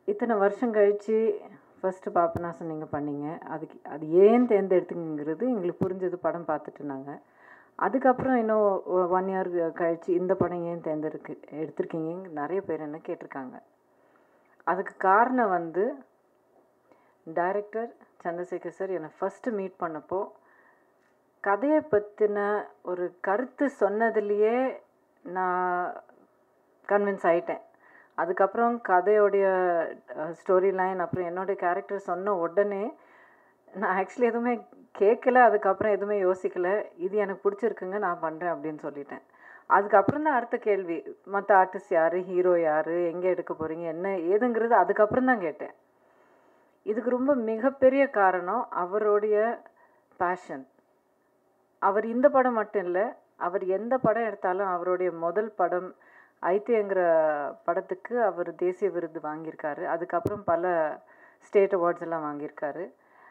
இத்தனை வருஷம் கழித்து ஃபஸ்ட்டு பாப்பனாசம் நீங்கள் பண்ணீங்க அதுக்கு அது ஏன் தேர்ந்தெடுத்துங்கிறது எங்களுக்கு புரிஞ்சது படம் பார்த்துட்டு நாங்கள் அதுக்கப்புறம் இன்னும் ஒன் இயர் கழித்து இந்த படம் ஏன் தேர்ந்தெடுக்கு எடுத்திருக்கீங்க நிறைய பேர் என்ன கேட்டிருக்காங்க அதுக்கு காரணம் வந்து டைரக்டர் சந்திரசேகர் சார் என்னை ஃபஸ்ட்டு மீட் பண்ணப்போ கதையை பற்றின ஒரு கருத்து சொன்னதுலேயே நான் கன்வின்ஸ் ஆயிட்டேன் அதுக்கப்புறம் கதையோடைய ஸ்டோரி லைன் அப்புறம் என்னுடைய கேரக்டர் சொன்ன உடனே நான் ஆக்சுவலி எதுவுமே கேட்கல அதுக்கப்புறம் எதுவுமே யோசிக்கல இது எனக்கு பிடிச்சிருக்குங்க நான் பண்ணுறேன் அப்படின்னு சொல்லிட்டேன் அதுக்கப்புறம் தான் அடுத்த கேள்வி மற்ற ஆர்டிஸ்ட் யார் ஹீரோ யார் எங்கே எடுக்க போகிறீங்க என்ன ஏதுங்கிறது அதுக்கப்புறம் தான் கேட்டேன் இதுக்கு ரொம்ப மிகப்பெரிய காரணம் அவருடைய பேஷன் அவர் இந்த படம் மட்டும் இல்லை அவர் எந்த படம் எடுத்தாலும் அவருடைய முதல் படம் ஐத்தியங்கிற படத்துக்கு அவர் தேசிய விருது வாங்கியிருக்காரு அதுக்கப்புறம் பல ஸ்டேட் அவார்ட்ஸ் எல்லாம் வாங்கியிருக்காரு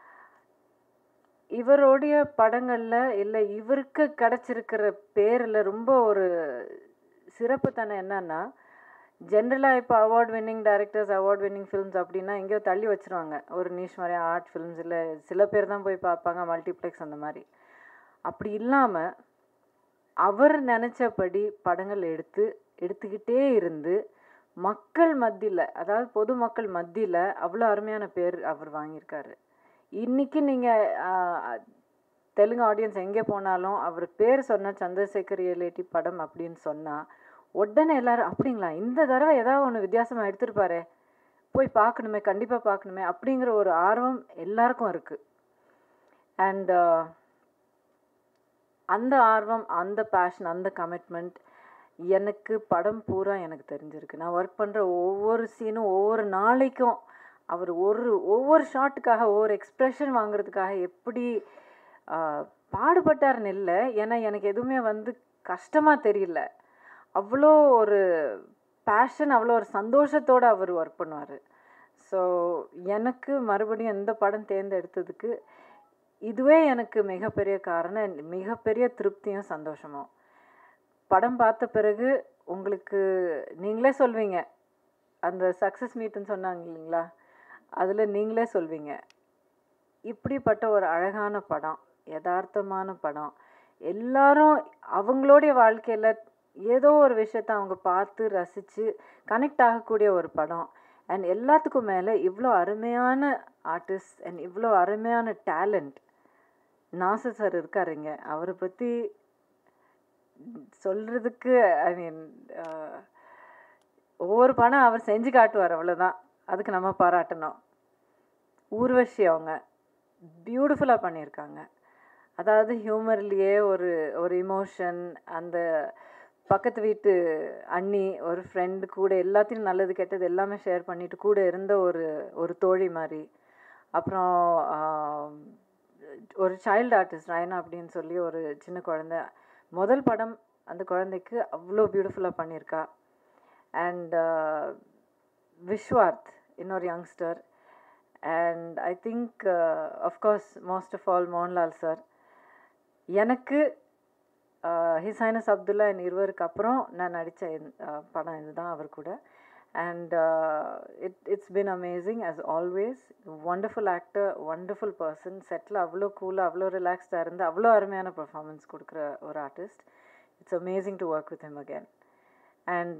இவருடைய படங்களில் இல்லை இவருக்கு கிடச்சிருக்கிற பேரில் ரொம்ப ஒரு சிறப்புத்தனம் என்னன்னா ஜென்ரலாக இப்போ award winning directors award winning films அப்படின்னா எங்கேயோ தள்ளி வச்சுருவாங்க ஒரு நீஷ் மாதிரி ஆர்ட் ஃபிலிம்ஸ் இல்லை சில பேர் தான் போய் பார்ப்பாங்க மல்டிப்ளெக்ஸ் அந்த மாதிரி அப்படி இல்லாமல் அவர் நினச்சபடி படங்கள் எடுத்து எடுத்துக்கிட்டே இருந்து மக்கள் மத்தியில் அதாவது பொதுமக்கள் மத்தியில் அவ்வளோ அருமையான பேர் அவர் வாங்கியிருக்காரு இன்றைக்கி நீங்கள் தெலுங்கு ஆடியன்ஸ் எங்கே போனாலும் அவர் பேர் சொன்னால் சந்திரசேகர் ரியலேட்டி படம் அப்படின்னு சொன்னால் உடனே எல்லாரும் அப்படிங்களா இந்த தடவை ஏதாவது ஒன்று வித்தியாசமாக எடுத்திருப்பாரே போய் பார்க்கணுமே கண்டிப்பாக பார்க்கணுமே அப்படிங்கிற ஒரு ஆர்வம் எல்லாருக்கும் இருக்குது அண்ட் அந்த ஆர்வம் அந்த பேஷன் அந்த கமிட்மெண்ட் எனக்கு படம் பூரா எனக்கு தெரிஞ்சிருக்கு நான் ஒர்க் பண்ணுற ஒவ்வொரு சீனும் ஒவ்வொரு நாளைக்கும் அவர் ஒரு ஒவ்வொரு ஷாட்டுக்காக ஒவ்வொரு எக்ஸ்ப்ரெஷன் வாங்குறதுக்காக எப்படி பாடுபட்டார்னு இல்லை ஏன்னா எனக்கு எதுவுமே வந்து கஷ்டமாக தெரியல அவ்வளோ ஒரு பேஷன் அவ்வளோ ஒரு சந்தோஷத்தோடு அவர் ஒர்க் பண்ணுவார் ஸோ எனக்கு மறுபடியும் எந்த படம் தேர்ந்தெடுத்ததுக்கு இதுவே எனக்கு மிகப்பெரிய காரணம் மிகப்பெரிய திருப்தியும் சந்தோஷமும் படம் பார்த்த பிறகு உங்களுக்கு நீங்களே சொல்வீங்க அந்த சக்ஸஸ் மீட்டுன்னு சொன்னாங்க இல்லைங்களா அதில் நீங்களே சொல்வீங்க இப்படிப்பட்ட ஒரு அழகான படம் யதார்த்தமான படம் எல்லாரும் அவங்களுடைய வாழ்க்கையில் ஏதோ ஒரு விஷயத்த அவங்க பார்த்து ரசித்து கனெக்ட் ஆகக்கூடிய ஒரு படம் அண்ட் எல்லாத்துக்கும் மேலே இவ்வளோ அருமையான ஆர்டிஸ்ட் அண்ட் இவ்வளோ அருமையான டேலண்ட் நாசர் சார் இருக்காருங்க அவரை பற்றி சொல்கிறதுக்கு ஐ மீன் ஒவ்வொரு படம் அவர் செஞ்சு காட்டுவார் அவ்வளோதான் அதுக்கு நம்ம பாராட்டணும் ஊர்வஷி அவங்க பியூட்டிஃபுல்லாக பண்ணியிருக்காங்க அதாவது ஹியூமர்லேயே ஒரு ஒரு இமோஷன் அந்த பக்கத்து வீட்டு அண்ணி ஒரு ஃப்ரெண்டு கூட எல்லாத்தையும் நல்லது கெட்டது எல்லாமே ஷேர் பண்ணிட்டு கூட இருந்த ஒரு ஒரு தோழி மாதிரி அப்புறம் ஒரு சைல்டு ஆர்டிஸ்ட் ராயனா அப்படின்னு சொல்லி ஒரு சின்ன குழந்த முதல் படம் அந்த குழந்தைக்கு அவ்வளோ பியூட்டிஃபுல்லாக பண்ணியிருக்கா அண்ட் விஸ்வார்த் இன்னொரு youngster and I think of course most of all Mohanlal sir எனக்கு ஹிஸ் ஹைனஸ் அப்துல்லா என் இருவருக்கு அப்புறம் நான் நடித்த படம் இதுதான் அவர் கூட and it it's been amazing as always wonderful actor wonderful person செட்டில் அவ்வளோ கூலாக அவ்வளோ ரிலாக்ஸ்டாக இருந்து அவ்வளோ அருமையான பர்ஃபார்மன்ஸ் கொடுக்குற ஒரு artist it's amazing to work with him again and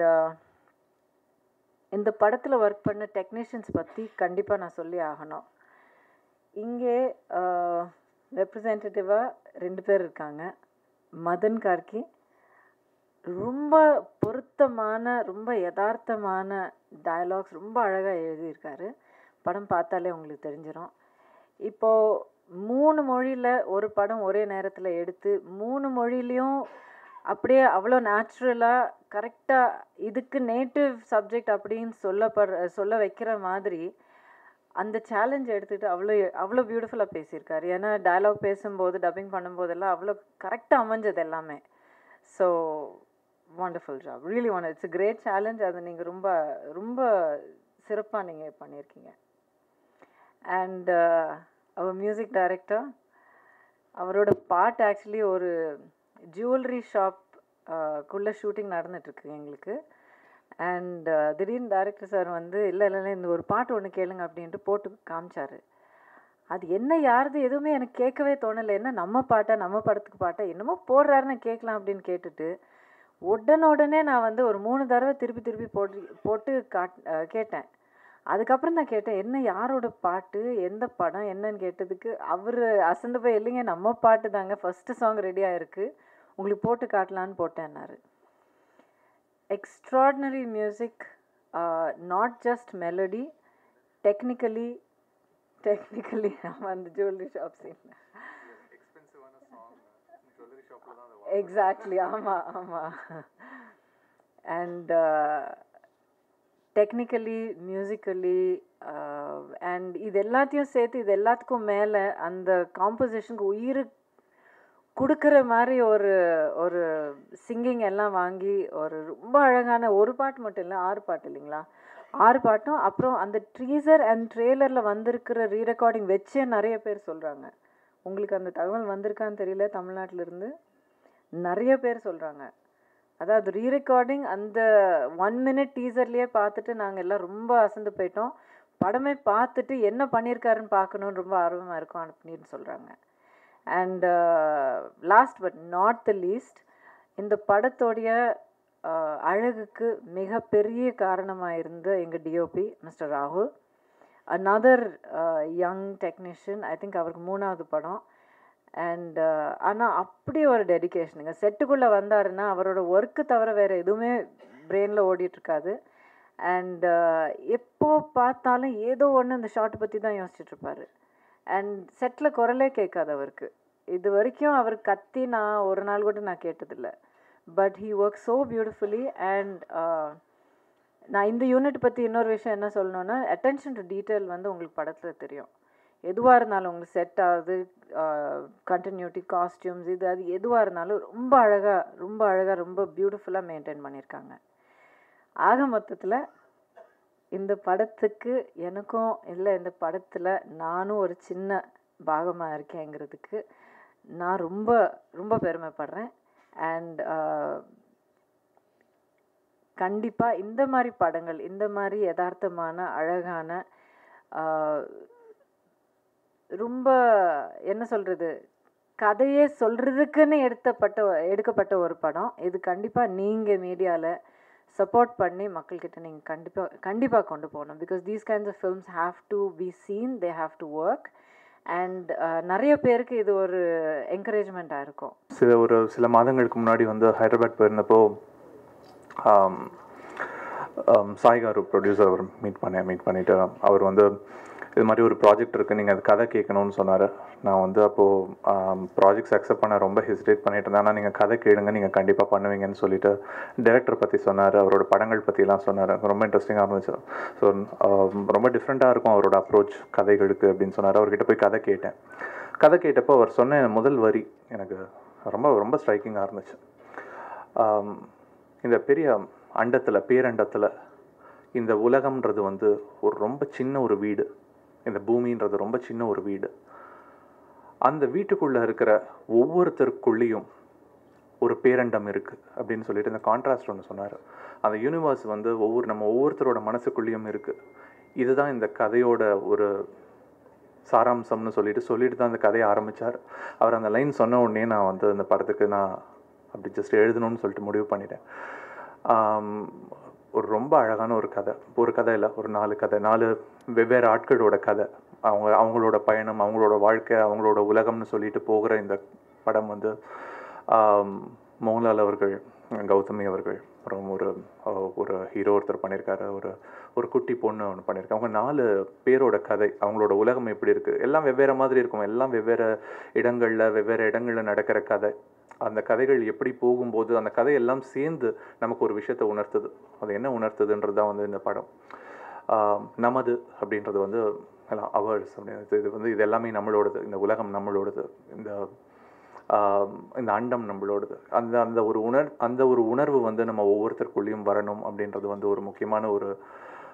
இந்த படத்தில் ஒர்க் பண்ண டெக்னீஷியன்ஸ் பற்றி கண்டிப்பாக நான் சொல்லி ஆகணும் இங்கே ரெப்ரசன்டேட்டிவாக ரெண்டு பேர் இருக்காங்க மதன் கார்கி ரொம்ப பொருத்தமான ரொம்ப யதார்த்தமான டயலாக்ஸ் ரொம்ப அழகாக எழுதியிருக்காரு படம் பார்த்தாலே உங்களுக்கு தெரிஞ்சிடும் இப்போது மூணு மொழியில் ஒரு படம் ஒரே நேரத்தில் எடுத்து மூணு மொழிலையும் அப்படியே அவ்வளோ நேச்சுரலாக கரெக்டாக இதுக்கு நேட்டிவ் சப்ஜெக்ட் அப்படின்னு சொல்லப்படுற சொல்ல வைக்கிற மாதிரி அந்த சேலஞ்ச் எடுத்துகிட்டு அவ்வளோ அவ்வளோ பியூட்டிஃபுல்லாக பேசியிருக்காரு ஏன்னா டயலாக் பேசும்போது டப்பிங் பண்ணும்போதெல்லாம் அவ்வளோ கரெக்டாக அமைஞ்சது எல்லாமே so wonderful job really one it's great challenge அதை நீங்கள் ரொம்ப ரொம்ப சிறப்பாக நீங்கள் பண்ணியிருக்கீங்க அண்ட் அவர் மியூசிக் டைரக்டர் அவரோட பாட்டு ஆக்சுவலி ஒரு ஜுவல்லரி ஷாப் குள்ளே ஷூட்டிங் நடந்துட்டுருக்கு எங்களுக்கு அண்ட் திடீர்னு டேரக்டர் சார் வந்து இல்லை இல்லை இல்லை, இந்த ஒரு பாட்டு ஒன்று கேளுங்க அப்படின்ட்டு போட்டு காமிச்சாரு அது என்ன யாருது எதுவுமே எனக்கு கேட்கவே தோணலை என்ன நம்ம பாட்டா நம்ம படத்துக்கு பாட்டா என்னமோ போடுறாருன்னு கேட்கலாம் அப்படின்னு கேட்டுட்டு உடனே உடனே நான் வந்து ஒரு மூணு தடவை திருப்பி திருப்பி போட்டு போட்டு காட் அஹ் கேட்டேன் அதுக்கப்புறம் தான் கேட்டேன் என்ன யாரோட பாட்டு எந்த படம் என்னன்னு கேட்டதுக்கு அவர் அசந்து போய் இல்லைங்க நம்ம பாட்டு தாங்க ஃபஸ்ட்டு சாங் ரெடியாக இருக்குது உங்களுக்கு போட்டு காட்டலான்னு போட்டேன்னாரு extraordinary music uh, not just melody technically technically I'm on the jewelry shop scene exactly ஆமா ஆமா and uh, technically musically and இது எல்லாத்தையும் சேர்த்து இது எல்லாத்துக்கும் மேலே அந்த காம்போசிஷனுக்கு உயிர் கொடுக்குற மாதிரி ஒரு ஒரு சிங்கிங் எல்லாம் வாங்கி ஒரு ரொம்ப அழகான ஒரு பாட்டு மட்டும் இல்லை ஆறு பாட்டு இல்லைங்களா ஆறு பாட்டும் அப்புறம் அந்த ட்ரீசர் அண்ட் ட்ரெய்லரில் வந்திருக்கிற ரீ ரெக்கார்டிங் வச்சே நிறைய பேர் சொல்கிறாங்க உங்களுக்கு அந்த தகவல் வந்திருக்கான்னு தெரியல தமிழ்நாட்டுல இருந்து நிறைய பேர் சொல்கிறாங்க அதாவது ரீ ரெக்கார்டிங் அந்த ஒன் மினிட் டீசர்லேயே பார்த்துட்டு நாங்கள் எல்லாம் ரொம்ப அசந்து போயிட்டோம் படமே பார்த்துட்டு என்ன பண்ணியிருக்காருன்னு பார்க்கணுன்னு ரொம்ப ஆர்வமாக இருக்கும் அப்படின்னு சொல்கிறாங்க and last but not the least இந்த படத்தோடைய அஹ், அழகுக்கு மிகப்பெரிய காரணமாக இருந்த எங்கள் டிஓபி மிஸ்டர் ராகுல் another young technician I think அவருக்கு மூணாவது படம் அண்ட் ஆனால் அப்படி ஒரு டெடிகேஷனுங்க செட்டுக்குள்ளே வந்தாருன்னா அவரோட ஒர்க்கு தவிர வேறு எதுவுமே பிரெயினில் ஓடிட்டுருக்காது அண்ட் எப்போ பார்த்தாலும் ஏதோ ஒன்று இந்த ஷார்ட் பற்றி தான் யோசிச்சுட்டு இருப்பாரு அண்ட் செட்டில் குரலே கேட்காது அவருக்கு இது வரைக்கும் அவர் கத்தி நான் ஒரு நாள் கூட நான் கேட்டதில்லை but he work so beautifully and நான் இந்த யூனிட் பற்றி இன்னொரு விஷயம் என்ன சொல்லணும்னா அட்டென்ஷன் டு டீட்டெயில் வந்து உங்களுக்கு படத்தில் தெரியும் எதுவாக இருந்தாலும் உங்களுக்கு செட் ஆகுது கண்டினியூட்டி காஸ்டியூம்ஸ் இது அது எதுவாக இருந்தாலும் ரொம்ப அழகாக ரொம்ப அழகாக ரொம்ப பியூட்டிஃபுல்லாக மெயின்டைன் பண்ணியிருக்காங்க ஆக மொத்தத்தில் இந்த படத்துக்கு எனக்கும் இல்லை இந்த படத்தில் நானும் ஒரு சின்ன பாகமாக இருக்கேங்கிறதுக்கு நான் ரொம்ப ரொம்ப பெருமைப்படுறேன் அண்ட் கண்டிப்பாக இந்த மாதிரி படங்கள் இந்த மாதிரி யதார்த்தமான அழகான ஆஹ், ரொம்ப என்ன சொல்கிறது கதையே சொல்கிறதுக்குன்னு எடுத்தப்பட்ட எடுக்கப்பட்ட ஒரு படம் இது கண்டிப்பாக நீங்கள் மீடியாவில் சப்போர்ட் பண்ணி மக்கள்கிட்ட நீங்கள் கண்டிப்பாக கண்டிப்பாக கொண்டு போகணும் because these kinds of films have to be seen they have to work and நிறைய பேருக்கு இது ஒரு என்கரேஜ்மெண்ட்டாக இருக்கும் சில ஒரு சில மாதங்களுக்கு முன்னாடி வந்து ஹைதராபாத் போயிருந்தப்போ ஆம், ஆம், சாய் காரு ப்ரொடியூசர் அவர் மீட் பண்ணேன் மீட் பண்ணிவிட்டு அவர் வந்து இது மாதிரி ஒரு ப்ராஜெக்ட் இருக்குது நீங்கள் அது கதை கேட்கணும்னு சொன்னார் நான் வந்து அப்போது ப்ராஜெக்ட்ஸ் அக்செப்ட் பண்ண ரொம்ப ஹெசிடேட் பண்ணிட்டு இருந்தேன் ஆனால் நீங்கள் கதை கேளுங்க நீங்கள் கண்டிப்பாக பண்ணுவீங்கன்னு சொல்லிட்டு டைரக்டர் பற்றி சொன்னார் அவரோட படங்கள் பற்றிலாம் சொன்னார் ரொம்ப இன்ட்ரெஸ்டிங்காக இருந்துச்சு ஸோ ரொம்ப டிஃப்ரெண்ட்டாக இருக்கும் அவரோட அப்ரோச் கதைகளுக்கு அப்படின்னு சொன்னார் அவர்கிட்ட போய் கதை கேட்டேன் கதை கேட்டப்போ அவர் சொன்ன முதல் வரி எனக்கு ரொம்ப ரொம்ப ஸ்ட்ரைக்கிங்காக இருந்துச்சு ஆம், இந்த பெரிய அண்டத்தில் பேரண்டத்தில் இந்த உலகம்ன்றது வந்து ஒரு ரொம்ப சின்ன ஒரு வீடு இந்த பூமின்றது ரொம்ப சின்ன ஒரு வீடு அந்த வீட்டுக்குள்ளே இருக்கிற ஒவ்வொருத்தருக்குள்ளேயும் ஒரு பேரண்டம் இருக்குது அப்படின்னு சொல்லிட்டு இந்த கான்ட்ராஸ்ட் ஒன்று சொன்னார் அந்த யூனிவர்ஸ் வந்து ஒவ்வொரு நம்ம ஒவ்வொருத்தரோட மனசுக்குள்ளேயும் இருக்குது இதுதான் இந்த கதையோட ஒரு சாராம்சம்னு சொல்லிட்டு சொல்லிட்டு தான் அந்த கதையை ஆரம்பித்தார் அவர் அந்த லைன் சொன்ன உடனே நான் வந்து அந்த படத்துக்கு நான் அப்படி ஜஸ்ட் எழுதணும்னு சொல்லிட்டு முடிவு பண்ணிட்டேன் ஆம், ஒரு ரொம்ப அழகான ஒரு கதை ஒரு கதை இல்லை ஒரு நாலு கதை நாலு வெவ்வேறு ஆட்களோட கதை அவங்க அவங்களோட பயணம் அவங்களோட வாழ்க்கை அவங்களோட உலகம்னு சொல்லிட்டு போகிற இந்த படம் வந்து ஆம், மோகன்லால் அவர்கள் கௌதமி அவர்கள் அப்புறம் ஒரு அஹ், ஒரு ஹீரோ ஒருத்தர் பண்ணியிருக்காரு ஒரு ஒரு குட்டி பொண்ணு ஒன்று பண்ணியிருக்காங்க அவங்க நாலு பேரோட கதை அவங்களோட உலகம் எப்படி இருக்குது எல்லாம் வெவ்வேறு மாதிரி இருக்கும் எல்லாம் வெவ்வேறு இடங்களில் வெவ்வேறு இடங்களில் நடக்கிற கதை அந்த கதைகள் எப்படி போகும்போது அந்த கதையெல்லாம் சேர்ந்து நமக்கு ஒரு விஷயத்தை உணர்த்துது அது என்ன உணர்த்துதுன்றது தான் வந்து இந்த படம் ஆம், நமது அப்படின்றது வந்து எல்லாம் அவர்ஸ் அப்படின்னு இது வந்து இது எல்லாமே நம்மளோடது இந்த உலகம் நம்மளோடது இந்த ஆம், இந்த அண்டம் நம்மளோடது அந்த அந்த ஒரு உணர் அந்த ஒரு உணர்வு வந்து நம்ம ஒவ்வொருத்தருக்குள்ளேயும் வரணும் அப்படின்றது வந்து ஒரு முக்கியமான ஒரு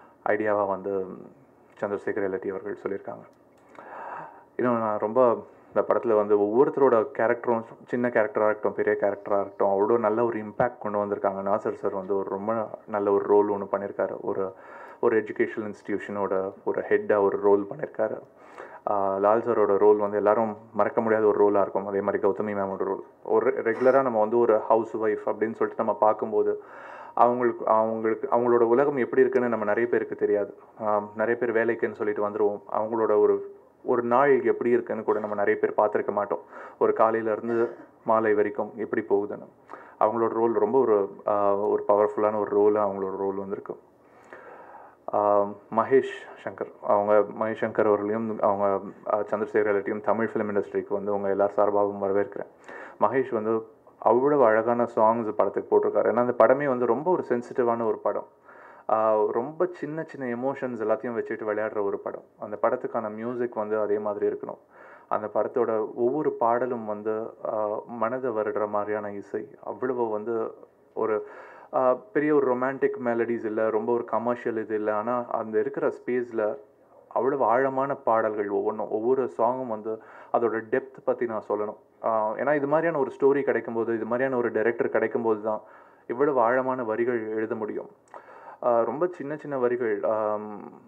ஐடியாவாக வந்து சந்திரசேகர் எல்லட்டி அவர்கள் சொல்லியிருக்காங்க இன்னும் நான் ரொம்ப இந்த படத்தில் வந்து ஒவ்வொருத்தரோட கேரக்டரும் சின்ன கேரக்டராக இருக்கட்டும் பெரிய கேரக்டராக இருக்கட்டும் அவ்வளோ நல்ல ஒரு இம்பேக்ட் கொண்டு வந்திருக்காங்க நாசர் சார் வந்து ஒரு ரொம்ப நல்ல ஒரு ரோல் ஒன்று பண்ணியிருக்காரு ஒரு ஒரு எஜுகேஷனல் இன்ஸ்டிடியூஷனோட ஒரு ஹெட்டாக ஒரு ரோல் பண்ணியிருக்காரு ஆஹ் லால் சாரோட ரோல் வந்து எல்லாரும் மறக்க முடியாத ஒரு ரோலாக இருக்கும் அதே மாதிரி கௌதமி மேமோட ரோல் ஒரு ரெகுலராக நம்ம வந்து ஒரு ஹவுஸ் ஒய்ஃப் அப்படின்னு சொல்லிட்டு நம்ம பார்க்கும்போது அவங்களுக்கு அவங்களுக்கு அவங்களோட உலகம் எப்படி இருக்குன்னு நம்ம நிறைய பேருக்கு தெரியாது ஆம், நிறைய பேர் வேலைக்குன்னு சொல்லிட்டு வந்துடுவோம் அவங்களோட ஒரு ஒரு நாள் எப்படி இருக்குன்னு கூட நம்ம நிறைய பேர் பார்த்துருக்க மாட்டோம் ஒரு காலையில இருந்து மாலை வரைக்கும் எப்படி போகுதுன்னு அவங்களோட ரோல் ரொம்ப ஒரு ஆஹ், ஒரு பவர்ஃபுல்லான ஒரு ரோல் அவங்களோட ரோல் வந்திருக்கு ஆஹ் மகேஷ் சங்கர் அவங்க மகேஷ் சங்கர் அவர்களையும் அவங்க ஆஹ் சந்திரசேகரட்டையும் தமிழ் ஃபிலிம் இண்டஸ்ட்ரிக்கு வந்து அவங்க எல்லார் சார்பாகவும் வரவேற்கிறேன் மகேஷ் வந்து அவ்வளவு அழகான சாங்ஸ் படத்துக்கு போட்டிருக்காரு ஏன்னா அந்த படமே வந்து ரொம்ப ஒரு சென்சிட்டிவான ஒரு படம் ஆஹ் ரொம்ப சின்ன சின்ன எமோஷன்ஸ் எல்லாத்தையும் வச்சுட்டு விளையாடுற ஒரு படம் அந்த படத்துக்கான மியூசிக் வந்து அதே மாதிரி இருக்கணும் அந்த படத்தோட ஒவ்வொரு பாடலும் வந்து ஆஹ் மனதை வருடுற மாதிரியான இசை அவ்வளவு வந்து ஒரு ஆஹ் பெரிய ஒரு ரொமான்டிக் மெலடிஸ் இல்லை ரொம்ப ஒரு கமர்ஷியல் இது இல்லை ஆனால் அந்த இருக்கிற ஸ்பேஸில் அவ்வளவு ஆழமான பாடல்கள் ஒவ்வொன்றும் ஒவ்வொரு சாங்கும் வந்து அதோட டெப்த் பற்றி நான் சொல்லணும் ஆஹ் ஏன்னா இது மாதிரியான ஒரு ஸ்டோரி கிடைக்கும்போது இது மாதிரியான ஒரு டைரக்டர் கிடைக்கும்போது தான் இவ்வளவு ஆழமான வரிகள் எழுத முடியும் ஆஹ் ரொம்ப சின்ன சின்ன வரிகள் ஆம்,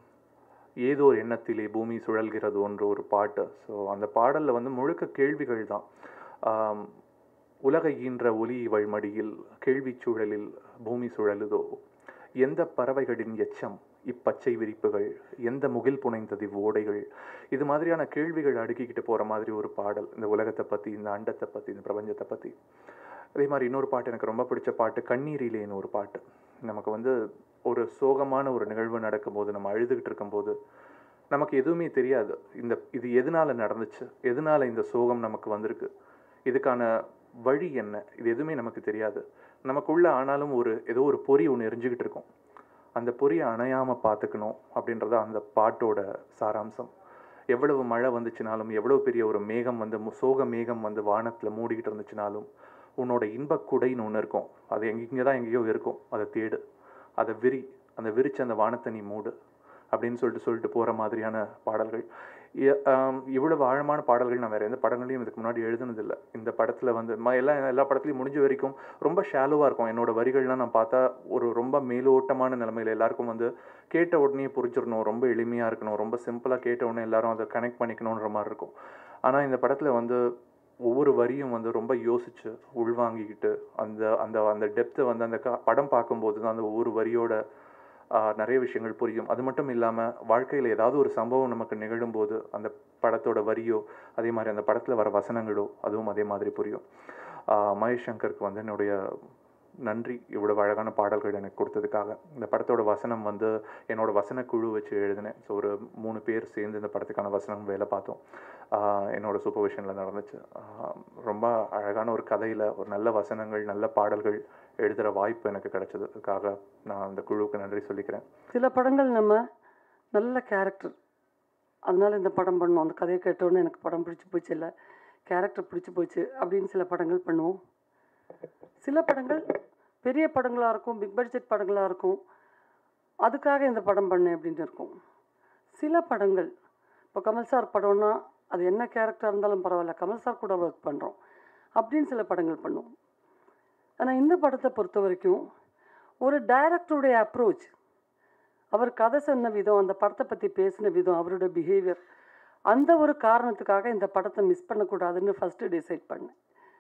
ஏதோ ஒரு எண்ணத்திலே பூமி சுழல்கிறது ஒன்று ஒரு பாட்டு ஸோ அந்த பாடலில் வந்து முழுக்க கேள்விகள் தான் ஆம், உலகை ஈன்ற ஒலி வழிமடியில் கேள்விச் சூழலில் பூமி சுழலுதோ எந்த பறவைகளின் எச்சம் இப்பச்சை விரிப்புகள் எந்த முகில் புனைந்தது இவ்வோடைகள் இது மாதிரியான கேள்விகள் அடுக்கிக்கிட்டு போகிற மாதிரி ஒரு பாடல் இந்த உலகத்தை பற்றி இந்த அண்டத்தை பற்றி இந்த பிரபஞ்சத்தை பற்றி அதே மாதிரி இன்னொரு பாட்டு எனக்கு ரொம்ப பிடிச்ச பாட்டு கண்ணீரிலேன்னு ஒரு பாட்டு நமக்கு வந்து ஒரு சோகமான ஒரு நிகழ்வு நடக்கும்போது நம்ம அழுதுகிட்டு இருக்கும்போது நமக்கு எதுவுமே தெரியாது இந்த இது எதனால நடந்துச்சு எதனால இந்த சோகம் நமக்கு வந்திருக்கு இதுக்கான வழி என்ன இது எதுவுமே நமக்கு தெரியாது நமக்குள்ள ஆனாலும் ஒரு ஏதோ ஒரு பொறி ஒன்று எரிஞ்சுக்கிட்டு இருக்கும் அந்த பொறியை அணையாமல் பார்த்துக்கணும் அப்படின்றத அந்த பாட்டோட சாராம்சம் எவ்வளவு மழை வந்துச்சுனாலும் எவ்வளவு பெரிய ஒரு மேகம் வந்து மு- சோக மேகம் வந்து வானத்தில் மூடிக்கிட்டு இருந்துச்சுனாலும் உன்னோட இன்பக் குடைன்னு ஒன்று இருக்கும் அது எங்க இங்கே தான் எங்கேயோ இருக்கும் அதை தேடு அதை விரி அந்த விரிச்சு அந்த வானத்தை நீ மூடு அப்படின்னு சொல்லிட்டு சொல்லிட்டு போகிற மாதிரியான பாடல்கள் இ- ஆம், இவ்வளவு ஆழமான பாடல்கள் நான் வேறு எந்த படங்களையும் இதுக்கு முன்னாடி எழுதுனதில்லை இந்த படத்தில் வந்து ம எல்லா எல்லா படத்துலையும் முடிஞ்ச வரைக்கும் ரொம்ப ஷாலுவாக இருக்கும் என்னோட வரிகள்லாம் நான் பார்த்தா ஒரு ரொம்ப மேலோட்டமான நிலைமையில் எல்லாருக்கும் வந்து கேட்ட உடனே புரிஞ்சிடணும் ரொம்ப எளிமையாக இருக்கணும் ரொம்ப சிம்பிளாக கேட்ட உடனே எல்லாரும் அதை கனெக்ட் பண்ணிக்கணுன்ற மாதிரி இருக்கும் ஆனால் இந்த படத்தில் வந்து ஒவ்வொரு வரியும் வந்து ரொம்ப யோசிச்சு உள்வாங்கிக்கிட்டு அந்த அந்த அந்த டெப்த்தை வந்து அந்த க- படம் பார்க்கும்போது தான் அந்த ஒவ்வொரு வரியோட ஆஹ், நிறைய விஷயங்கள் புரியும் அது மட்டும் இல்லாமல் வாழ்க்கையில் ஏதாவது ஒரு சம்பவம் நமக்கு நிகழும்போது அந்த படத்தோட வரியோ அதே மாதிரி அந்த படத்தில் வர வசனங்களோ அதுவும் அதே மாதிரி புரியும் ஆஹ், மகேஷ் சங்கருக்கு வந்து என்னுடைய நன்றி இவ்வளவு அழகான பாடல்கள் எனக்கு கொடுத்ததுக்காக இந்த படத்தோட வசனம் வந்து என்னோட வசன குழு வச்சு எழுதினேன் ஸோ ஒரு மூணு பேர் சேர்ந்து இந்த படத்துக்கான வசனம் வேலை பார்த்தோம் ஆஹ் என்னோட சூப்பர்விஷனில் நடந்துச்சு ஆஹ் ரொம்ப அழகான ஒரு கதையில் ஒரு நல்ல வசனங்கள் நல்ல பாடல்கள் எழுதுகிற வாய்ப்பு எனக்கு கிடைச்சது அதுக்காக நான் அந்த குழுவுக்கு நன்றி சொல்லிக்கிறேன் சில படங்கள் நம்ம நல்ல கேரக்டர் அதனால இந்த படம் பண்ணோம் அந்த கதையை கேட்டோன்னே எனக்கு படம் பிடிச்சி போச்சு இல்லை கேரக்டர் பிடிச்சி போச்சு அப்படின்னு சில படங்கள் பண்ணுவோம் சில படங்கள் பெரிய படங்களாக இருக்கும் பிக் பட்ஜெட் படங்களாக இருக்கும் அதுக்காக இந்த படம் பண்ணேன் அப்படின்னு இருக்கும் சில படங்கள் இப்போ கமல் சார் படம்னா அது என்ன கேரக்டராக இருந்தாலும் பரவாயில்ல கமல் சார் கூட ஒர்க் பண்ணுறோம் அப்படின்னு சில படங்கள் பண்ணுவோம் ஆனால் இந்த படத்தை பொறுத்த வரைக்கும் ஒரு டைரக்டருடைய அப்ரோச் அவர் கதை சொன்ன விதம் அந்த படத்தை பற்றி பேசின விதம் அவரோட பிஹேவியர் அந்த ஒரு காரணத்துக்காக இந்த படத்தை மிஸ் பண்ணக்கூடாதுன்னு ஃபஸ்ட்டு டிசைட் பண்ணேன்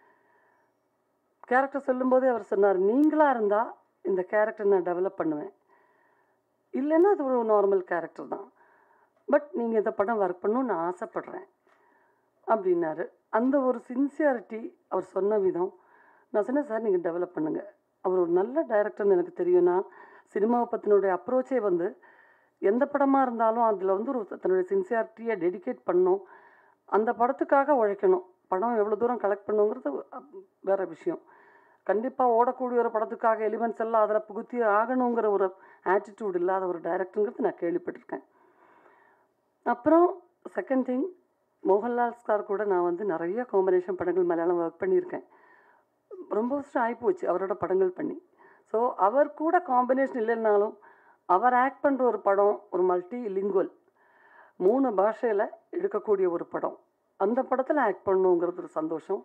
கேரக்டர் சொல்லும்போதே அவர் சொன்னார் நீங்களாக இருந்தால் இந்த கேரக்டர் நான் டெவலப் பண்ணுவேன் இல்லைன்னா அது ஒரு நார்மல் கேரக்டர் தான் பட் நீங்கள் இந்த படம் ஒர்க் பண்ணணும்னு நான் ஆசைப்பட்றேன் அப்படின்னாரு அந்த ஒரு சின்சியாரிட்டி அவர் சொன்ன விதம் நான் சொன்னேன் சார் நீங்கள் டெவலப் பண்ணுங்கள் அவர் ஒரு நல்ல டைரக்டர்னு எனக்கு தெரியும்னா சினிமாவை பற்றினுடைய அப்ரோச்சே வந்து எந்த படமாக இருந்தாலும் அதில் வந்து ஒரு தன்னுடைய சின்சியாரிட்டியை டெடிகேட் பண்ணணும் அந்த படத்துக்காக உழைக்கணும் படம் எவ்வளோ தூரம் கலெக்ட் பண்ணுங்கிறது அப், வேற விஷயம் கண்டிப்பாக ஓடக்கூடிய ஒரு படத்துக்காக எலிமெண்ட்ஸ் எல்லாம் அதில் புகுத்தி ஆகணுங்கிற ஒரு ஆட்டிடியூட் இல்லாத ஒரு டைரக்டருங்கிறது நான் கேள்விப்பட்டிருக்கேன் அப்புறம் செகண்ட் திங் மோகன்லால் சார் கூட நான் வந்து நிறைய காம்பினேஷன் படங்கள் மலையாளம் ஒர்க் பண்ணியிருக்கேன் ரொம்ப வருஷம் ஆகிப்போச்சு அவரோட படங்கள் பண்ணி ஸோ அவர் கூட காம்பினேஷன் இல்லைன்னாலும் அவர் ஆக்ட் பண்ணுற ஒரு படம் ஒரு மல்டி லிங்குவல் மூணு பாஷையில் எடுக்கக்கூடிய ஒரு படம் அந்த படத்தில் ஆக்ட் பண்ணணுங்கிறது ஒரு சந்தோஷம்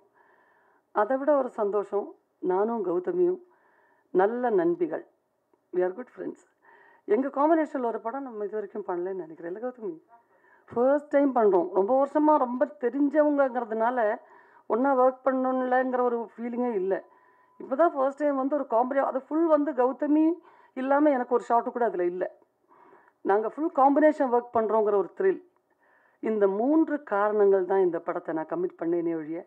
அதை விட ஒரு சந்தோஷம் நானும் கௌதமியும் நல்ல நண்பிகள் we are குட் ஃப்ரெண்ட்ஸ் எங்கள் காம்பினேஷனில் ஒரு படம் நம்ம இது வரைக்கும் பண்ணலன்னு நினைக்கிறேன் இல்லை கௌதமி ஃபர்ஸ்ட் டைம் பண்ணுறோம் ரொம்ப வருஷமாக ரொம்ப தெரிஞ்சவங்கங்கிறதுனால ஒன்றா ஒர்க் பண்ணணும்லங்கிற ஒரு ஃபீலிங்கே இல்லை இப்போ தான் ஃபர்ஸ்ட் டைம் வந்து ஒரு காம்பினே அது ஃபுல் வந்து கௌதமி இல்லாமல் எனக்கு ஒரு ஷாட்டு கூட அதில் இல்லை நாங்கள் ஃபுல் காம்பினேஷன் ஒர்க் பண்ணுறோங்கிற ஒரு த்ரில் இந்த மூன்று காரணங்கள் தான் இந்த படத்தை நான் கமிட் பண்ணேனே ஒழிய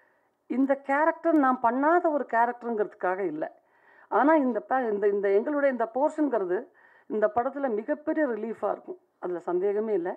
இந்த கேரக்டர் நான் பண்ணாத ஒரு கேரக்டருங்கிறதுக்காக இல்லை ஆனால் இந்த ப இந்த இந்த எங்களுடைய இந்த போர்ஷனுங்கிறது இந்த படத்தில் மிகப்பெரிய ரிலீஃபாக இருக்கும் அதில் சந்தேகமே இல்லை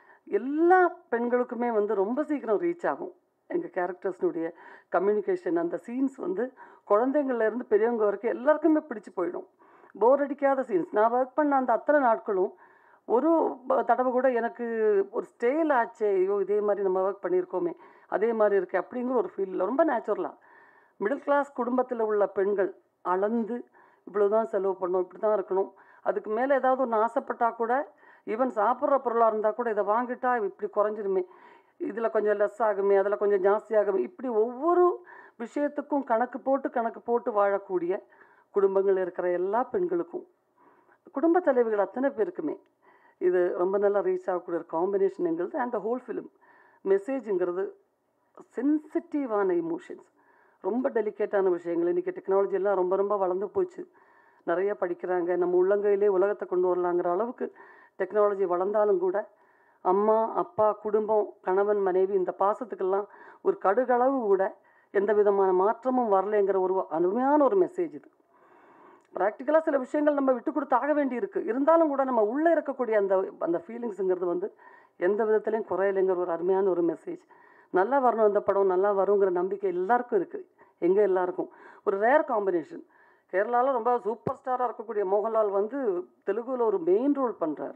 எல்லா பெண்களுக்குமே வந்து ரொம்ப சீக்கிரம் ரீச் ஆகும் எங்கள் கேரக்டர்ஸ்னுடைய கம்யூனிகேஷன் அந்த சீன்ஸ் வந்து குழந்தைங்கள்ல இருந்து பெரியவங்க வரைக்கும் எல்லாருக்குமே பிடிச்சு போயிடும் போர் அடிக்காத சீன்ஸ் நான் ஒர்க் பண்ண அந்த அத்தனை நாட்களும் ஒரு ப- தடவை கூட எனக்கு ஒரு ஸ்டேல் ஆச்சே ஐயோ இதே மாதிரி நம்ம ஒர்க் பண்ணியிருக்கோமே அதே மாதிரி இருக்கு அப்படிங்கிற ஒரு ஃபீல் ரொம்ப நேச்சுரலாக மிடில் கிளாஸ் குடும்பத்தில் உள்ள பெண்கள் அளந்து இவ்வளோ தான் செலவு பண்ணணும் இப்படி தான் இருக்கணும் அதுக்கு மேலே ஏதாவது ஒன்று ஆசைப்பட்டா கூட ஈவன் சாப்பிட்ற பொருளாக இருந்தால் கூட இதை வாங்கிட்டா இப்படி குறைஞ்சிருமே இதில் கொஞ்சம் லெஸ் ஆகுமே அதில் கொஞ்சம் ஜாஸ்தி ஆகுமே இப்படி ஒவ்வொரு விஷயத்துக்கும் கணக்கு போட்டு கணக்கு போட்டு வாழக்கூடிய குடும்பங்கள் இருக்கிற எல்லா பெண்களுக்கும் குடும்ப தலைவிகள் அத்தனை பேருக்குமே இது ரொம்ப நல்லா ரீச் ஆகக்கூடிய ஒரு காம்பினேஷனுங்கிறது அண்ட் த ஹோல் ஃபிலிம் மெசேஜுங்கிறது சென்சிட்டிவான இமோஷன்ஸ் ரொம்ப டெலிகேட்டான விஷயங்கள் இன்றைக்கி டெக்னாலஜி எல்லாம் ரொம்ப ரொம்ப வளர்ந்து போச்சு நிறைய படிக்கிறாங்க நம்ம உள்ளங்கையிலே உலகத்தை கொண்டு வரலாங்கிற அளவுக்கு டெக்னாலஜி வளர்ந்தாலும் கூட அம்மா அப்பா குடும்பம் கணவன் மனைவி இந்த பாசத்துக்கெல்லாம் ஒரு கடுகளவு கூட எந்த விதமான மாற்றமும் வரலைங்கிற ஒரு அருமையான ஒரு மெசேஜ் இது ப்ராக்டிக்கலாக சில விஷயங்கள் நம்ம விட்டு கொடுத்து ஆக வேண்டி இருக்கு இருந்தாலும் கூட நம்ம உள்ளே இருக்கக்கூடிய அந்த அந்த ஃபீலிங்ஸுங்கிறது வந்து எந்த விதத்துலையும் குறையலைங்கிற ஒரு அருமையான ஒரு மெசேஜ் நல்லா வரணும் இந்த படம் நல்லா வருங்கிற நம்பிக்கை எல்லாருக்கும் இருக்குது எங்கே எல்லாருக்கும் ஒரு ரேர் காம்பினேஷன் கேரளாவில் ரொம்ப சூப்பர் ஸ்டாராக இருக்கக்கூடிய மோகன்லால் வந்து தெலுங்குல ஒரு மெயின் ரோல் பண்ணுறாரு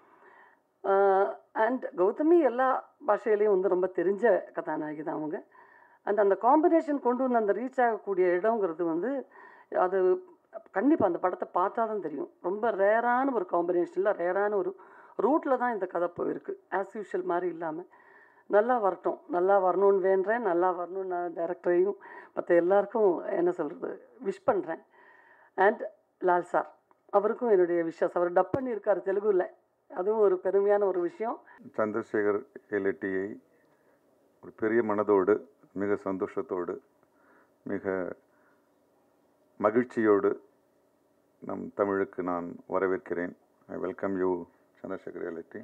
அண்ட் கௌதமி எல்லா பாஷையிலையும் வந்து ரொம்ப தெரிஞ்ச கதாநாயகி தான் அவங்க அண்ட் அந்த காம்பினேஷன் கொண்டு வந்து அந்த ரீச் ஆகக்கூடிய இடங்கிறது வந்து அது கண்டிப்பாக அந்த படத்தை பார்த்தா தான் தெரியும் ரொம்ப ரேரான ஒரு காம்பினேஷனில் ரேரான ஒரு ரூட்டில் தான் இந்த கதை போயிருக்கு ஆஸ் யூஷுவல் மாதிரி இல்லாமல் நல்லா வரட்டும் நல்லா வரணும்னு வேண்டுறேன் நல்லா வரணும்னு நான் டேரக்டரையும் மற்ற எல்லாருக்கும் என்ன சொல்கிறது விஷ் பண்ணுறேன் அண்ட் லால் சார் அவருக்கும் என்னுடைய விஷஸ் அவர் டப் பண்ணியிருக்காரு தெலுங்குல அதுவும் ஒரு பெருமையான ஒரு விஷயம் சந்திரசேகர் எல்எட்டியை ஒரு பெரிய மனதோடு மிக சந்தோஷத்தோடு மிக மகிழ்ச்சியோடு நம் தமிழுக்கு நான் வரவேற்கிறேன் ஐ வெல்கம் யூ சந்திரசேகர் எல்எட்டி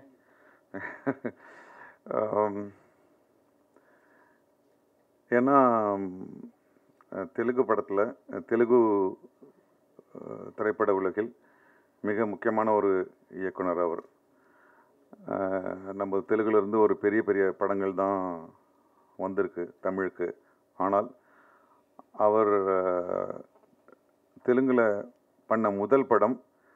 ஏன்னா அஹ், தெலுங்கு படத்தில் தெலுங்கு அஹ், திரைப்பட உலகில் மிக முக்கியமான ஒரு இயக்குனர் அவர் அஹ், நம்ம தெலுங்குல இருந்து ஒரு பெரிய பெரிய படங்கள் தான் வந்திருக்கு தமிழுக்கு ஆனால் அவர் அஹ், தெலுங்குல பண்ண முதல் படம்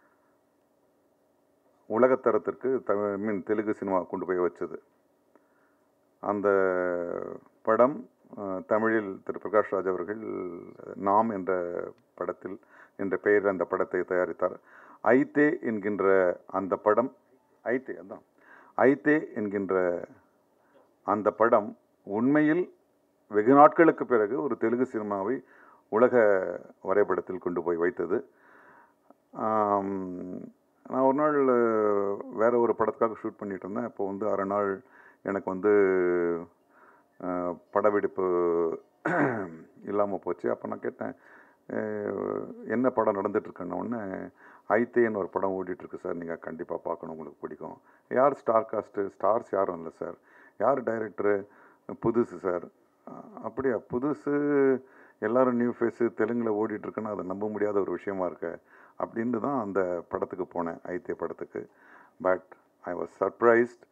உலகத்தரத்திற்கு தமிழ் மீன் தெலுங்கு சினிமா கொண்டு போய் வச்சது அந்த படம் அஹ், தமிழில் திரு பிரகாஷ் ராஜ் அவர்கள் நாம் என்ற படத்தில் என்ற பெயரில் அந்த படத்தை தயாரித்தார் ஐத்தே என்கின்ற அந்த படம் ஐத்தே அதான் ஐத்தே என்கின்ற அந்த படம் உண்மையில் வெகு நாட்களுக்கு பிறகு ஒரு தெலுங்கு சினிமாவை உலக வரைபடத்தில் கொண்டு போய் வைத்தது ஆம், நான் ஒரு நாள் அஹ், வேற ஒரு படத்துக்காக ஷூட் பண்ணிட்டு இருந்தேன் அப்போ வந்து அரை நாள் எனக்கு வந்து அஹ், படப்பிடிப்பு இல்லாமல் போச்சு அப்போ நான் கேட்டேன் அஹ், என்ன படம் நடந்துட்டுருக்குன்ன உடனே ஐத்தேன்னு ஒரு படம் ஓடிட்டுருக்கு சார் நீங்கள் கண்டிப்பாக பார்க்கணும் உங்களுக்கு பிடிக்கும் யார் ஸ்டார் காஸ்ட்டு ஸ்டார்ஸ் யாரும் இல்லை சார் யார் டைரக்டரு புதுசு சார் அஹ், அப்படியா புதுசு எல்லாரும் நியூ ஃபேஸு தெலுங்கில் ஓடிட்டுருக்குன்னு அதை நம்ப முடியாத ஒரு விஷயமா இருக்கு அப்படின்னு தான் அந்த படத்துக்கு போனேன் ஐத்திய படத்துக்கு but I was surprised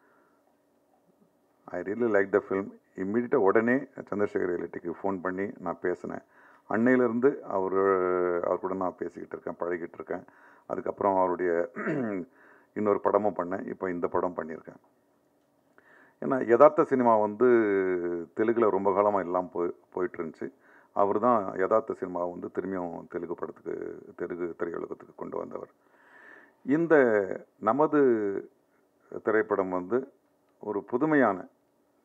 I really like the film இம்மீடியட்டாக உடனே சந்திரசேகர் எலிட்டிக்கு ஃபோன் பண்ணி நான் பேசினேன் அன்னையிலேருந்து அவர் அவர் கூட நான் பேசிக்கிட்டு இருக்கேன் பழகிட்டு இருக்கேன் அதுக்கப்புறம் அவருடைய இன்னொரு படமும் பண்ணேன் இப்போ இந்த படம் பண்ணியிருக்கேன் ஏன்னா யதார்த்த சினிமா வந்து தெலுங்கில் ரொம்ப காலமாக இல்லாமல் போய் போயிட்டு இருந்துச்சு அவர் தான் யதார்த்த சினிமா வந்து திரும்பியும் தெலுங்கு படத்துக்கு தெலுங்கு திரையுலகத்துக்கு கொண்டு வந்தவர் இந்த நமது திரைப்படம் வந்து ஒரு புதுமையான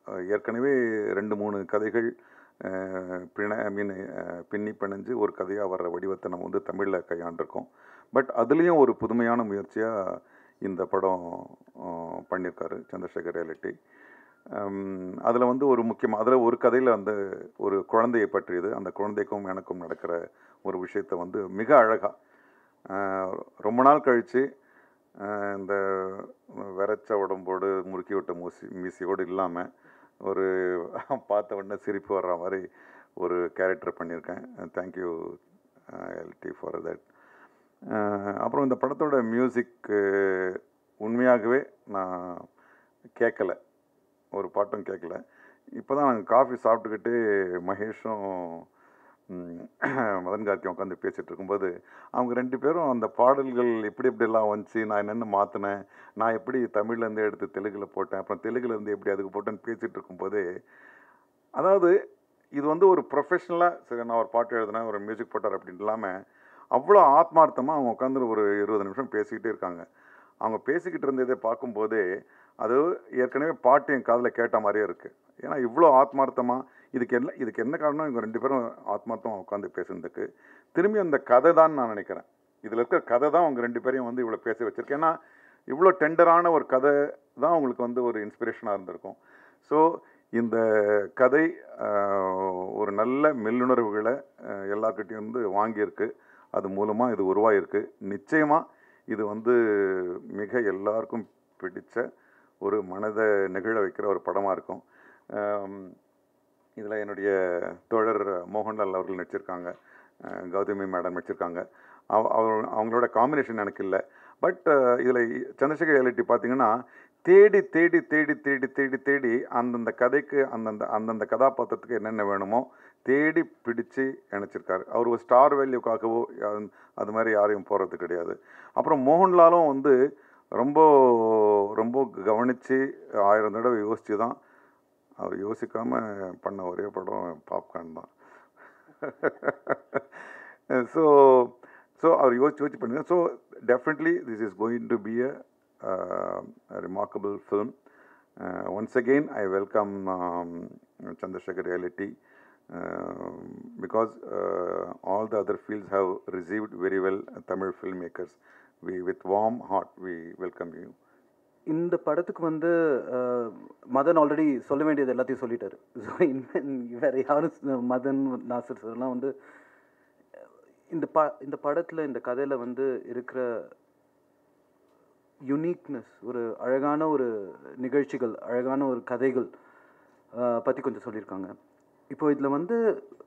அஹ், ஏற்கனவே ரெண்டு மூணு கதைகள் அஹ், பிண ஐ மீன் பின்னி பிணைஞ்சு ஒரு கதையாக வர்ற வடிவத்தை நம்ம வந்து தமிழில் கையாண்டிருக்கோம் பட் அதுலேயும் ஒரு புதுமையான முயற்சியாக இந்த படம் அஹ், பண்ணியிருக்காரு சந்திரசேகர் ரியாலிட்டி அதில் வந்து ஒரு முக்கியமாக அதில் ஒரு கதையில் அந்த ஒரு குழந்தையை பற்றியது அந்த குழந்தைக்கும் எனக்கும் நடக்கிற ஒரு விஷயத்தை வந்து மிக அழகாக ரொம்ப நாள் கழித்து இந்த விரைச்ச உடம்போடு முறுக்கி விட்ட மூசி மீசியோடு இல்லாமல் ஒரு பார்த்த உடனே சிரிப்பு வர்ற மாதிரி ஒரு கேரக்டர் பண்ணியிருக்கேன் தேங்க்யூ எல்டி ஃபார் தட் அப்புறம் இந்த படத்தோட மியூசிக் உண்மையாகவே நான் கேட்கல ஒரு பாட்டும் கேட்கல இப்போ தான் நாங்கள் காஃபி சாப்பிட்டுக்கிட்டு மகேஷும் ம், மதன் கார்த்தியும் உட்காந்து பேசிகிட்டு இருக்கும்போது அவங்க ரெண்டு பேரும் அந்த பாடல்கள் எப்படி எப்படிலாம் வந்துச்சு நான் என்னென்ன மாற்றினேன் நான் எப்படி தமிழ்லேருந்து எடுத்து தெலுங்கில் போட்டேன் அப்புறம் தெலுங்குலேருந்து எப்படி அதுக்கு போட்டேன்னு பேசிகிட்டு இருக்கும்போதே அதாவது இது வந்து ஒரு ப்ரொஃபஷ்னலாக சரி நான் ஒரு பாட்டு எழுதினேன் ஒரு மியூசிக் போட்டார் அப்படின்னு இல்லாமல் அவ்வளோ ஆத்மார்த்தமாக அவங்க உட்காந்து ஒரு இருபது நிமிஷம் பேசிக்கிட்டே இருக்காங்க அவங்க பேசிக்கிட்டு இருந்ததை பார்க்கும்போதே அது ஏற்கனவே பாட்டு என் காதில் கேட்ட மாதிரியே இருக்குது ஏன்னா இவ்வளோ ஆத்மார்த்தமாக இதுக்கு என்ன இதுக்கு என்ன காரணம் இவங்க ரெண்டு பேரும் ஆத்மார்த்தமாக உட்காந்து பேசுனதுக்கு திரும்பி அந்த கதை தான் நான் நினைக்கிறேன் இதில் இருக்கிற கதை தான் அவங்க ரெண்டு பேரையும் வந்து இவ்வளோ பேச வச்சிருக்கு ஏன்னா இவ்வளோ டெண்டரான ஒரு கதை தான் உங்களுக்கு வந்து ஒரு இன்ஸ்பிரேஷனாக இருந்திருக்கும் ஸோ இந்த கதை ஆஹ், ஒரு நல்ல மெல்லுணர்வுகளை ஆஹ், எல்லார்கிட்டயும் வந்து வாங்கியிருக்கு அது மூலமாக இது உருவாகிருக்கு நிச்சயமாக இது வந்து மிக எல்லாருக்கும் பிடிச்ச ஒரு மனதை நெகிழ வைக்கிற ஒரு படமாக இருக்கும் இதில் என்னுடைய தோழர் மோகன்லால் அவர்கள் நடிச்சிருக்காங்க அஹ் கௌதமி மேடம் நடிச்சிருக்காங்க அவ- அவ- அவங்களோட காம்பினேஷன் எனக்கு இல்லை பட் இதில் சந்திரசேகர் ரியாலிட்டி பார்த்தீங்கன்னா தேடி தேடி தேடி தேடி தேடி தேடி அந்தந்த கதைக்கு அந்தந்த அந்தந்த கதாபாத்திரத்துக்கு என்னென்ன வேணுமோ தேடி பிடிச்சு இணைச்சிருக்காரு அவர் ஒரு ஸ்டார் வேல்யூக்காகவோ யா- அது மாதிரி யாரையும் போகிறது கிடையாது அப்புறம் மோகன்லாலும் வந்து ரொம்ப ரொம்ப கவனித்து ஆயிரம் தடவை யோசித்து தான் அவர் யோசிக்காமல் பண்ண ஒரே படம் பாப்கார்ன் தான் ஸோ ஸோ அவர் யோசிச்சு யோசிச்சு பண்ணுங்க so definitely this is going to be a remarkable film once again I welcome Chandrasekhar reality because all the other fields have received very well Tamil film makers we with warm heart we welcome you இந்த படத்துக்கு வந்து அஹ், Madan already சொல்ல வேண்டியது எல்லாத்தையும் சொல்லிட்டாரு so வேற யாரும் ஸ்- மதன் நாசர் சார்லாம் வந்து அஹ், இந்த ப இந்த படத்தில் இந்த கதையில் வந்து இருக்கிற யுனிக்னஸ் ஒரு அழகான ஒரு நிகழ்ச்சிகள் அழகான ஒரு கதைகள் பற்றி கொஞ்சம் சொல்லியிருக்காங்க இப்போ இதில் வந்து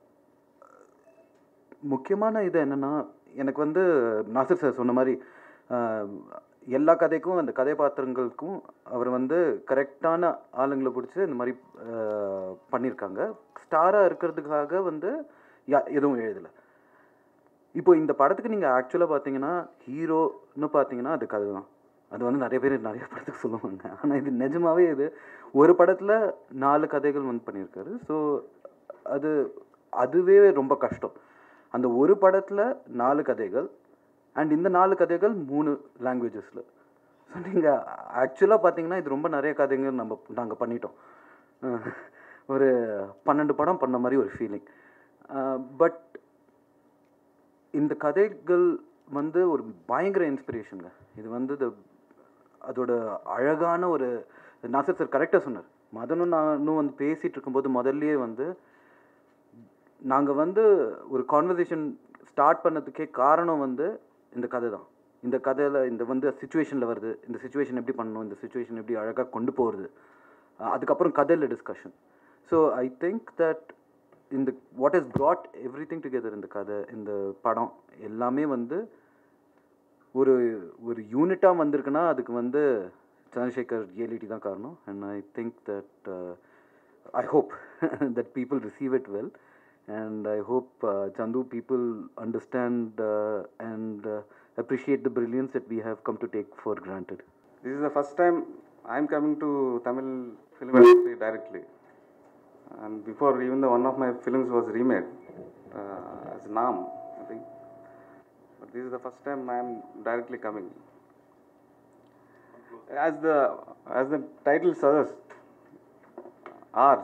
முக்கியமான இது என்னென்னா எனக்கு வந்து நாசர் சார் சொன்ன மாதிரி ஆஹ், எல்லா கதைக்கும் அந்த கதாபாத்திரங்களுக்கும் அவர் வந்து கரெக்டான ஆளுங்களை பிடிச்சி இந்த மாதிரி ஆஹ், பண்ணியிருக்காங்க ஸ்டாராக இருக்கிறதுக்காக வந்து யா எதுவும் எழுதலை இப்போ இந்த படத்துக்கு நீங்கள் ஆக்சுவலாக பார்த்தீங்கன்னா ஹீரோன்னு பார்த்தீங்கன்னா அது கதை தான் அது வந்து நிறைய பேர் நிறைய படத்துக்கு சொல்லுவாங்க ஆனால் இது நிஜமாவே இது ஒரு படத்தில் நாலு கதைகள் வந்து பண்ணியிருக்காரு ஸோ அது அதுவே ரொம்ப கஷ்டம் அந்த ஒரு படத்தில் நாலு கதைகள் அண்ட் இந்த நாலு கதைகள் மூணு லாங்குவேஜஸில் ஸோ நீங்கள் ஆக்சுவலாக பார்த்தீங்கன்னா இது ரொம்ப நிறைய கதைகள் நம்ம நாங்கள் பண்ணிட்டோம் அஹ் ஒரு பன்னெண்டு படம் பண்ண மாதிரி ஒரு ஃபீலிங் பட் இந்த கதைகள் வந்து ஒரு பயங்கர இன்ஸ்பிரேஷனுங்க இது வந்து the அதோட அழகான ஒரு நாசர் சார் கரெக்டாக சொன்னார் மதனும் நானும் வந்து பேசிகிட்டு இருக்கும்போது முதல்லயே வந்து நாங்கள் வந்து ஒரு கான்வர்சேஷன் ஸ்டார்ட் பண்ணதுக்கே காரணம் வந்து இந்த கதை தான் இந்த கதையில் இந்த வந்து சுச்சுவேஷனில் வருது இந்த சுச்சுவேஷன் எப்படி பண்ணணும் இந்த சுச்சுவேஷன் எப்படி அழகாக கொண்டு போகிறது அதுக்கப்புறம் கதையில் discussion so I think that இந்த what is brought everything together இந்த கதை இந்த படம் எல்லாமே வந்து ஒரு ஒரு யூனிட்டாக வந்திருக்குன்னா அதுக்கு வந்து சந்திரசேகர் ரியாலிட்டி தான் காரணம் and I think that I hope that people receive it well and I hope சந்து people understand and appreciate the brilliance that we have come to take for granted. This is the first time I am coming to Tamil film industry directly. And before even the one of my films was remade uh, as Nam, I think. But this is the first time I am directly coming. As the as the title suggests, ours.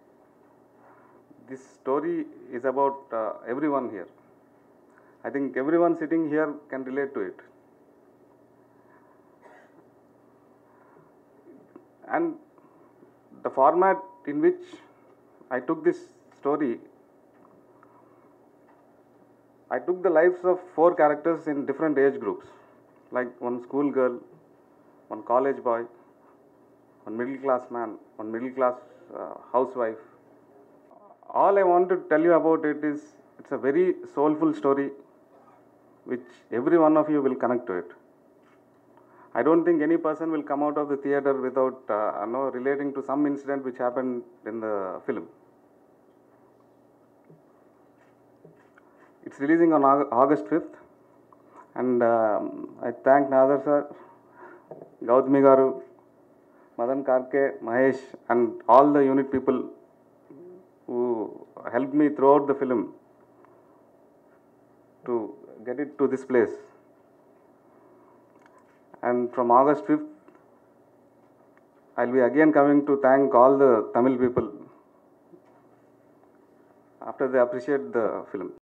This story is about uh, everyone here. I think everyone sitting here can relate to it. And the format in which I took this story, I took the lives of four characters in different age groups, like one school girl, one college boy, one middle class man, one middle class uh, housewife. All I want to tell you about it is it's a very soulful story which every one of you will connect to it. I don't think any person will come out of the theater without uh, you know, relating to some incident which happened in the film. It's releasing on Aug- August 5th, and um, I thank Nazar sir, Gautami Garu, Madan Karke, Mahesh, and all the unit people who helped me throughout the film to get it to this place. And from August 5th, I'll be again coming to thank all the Tamil people after they appreciate the film.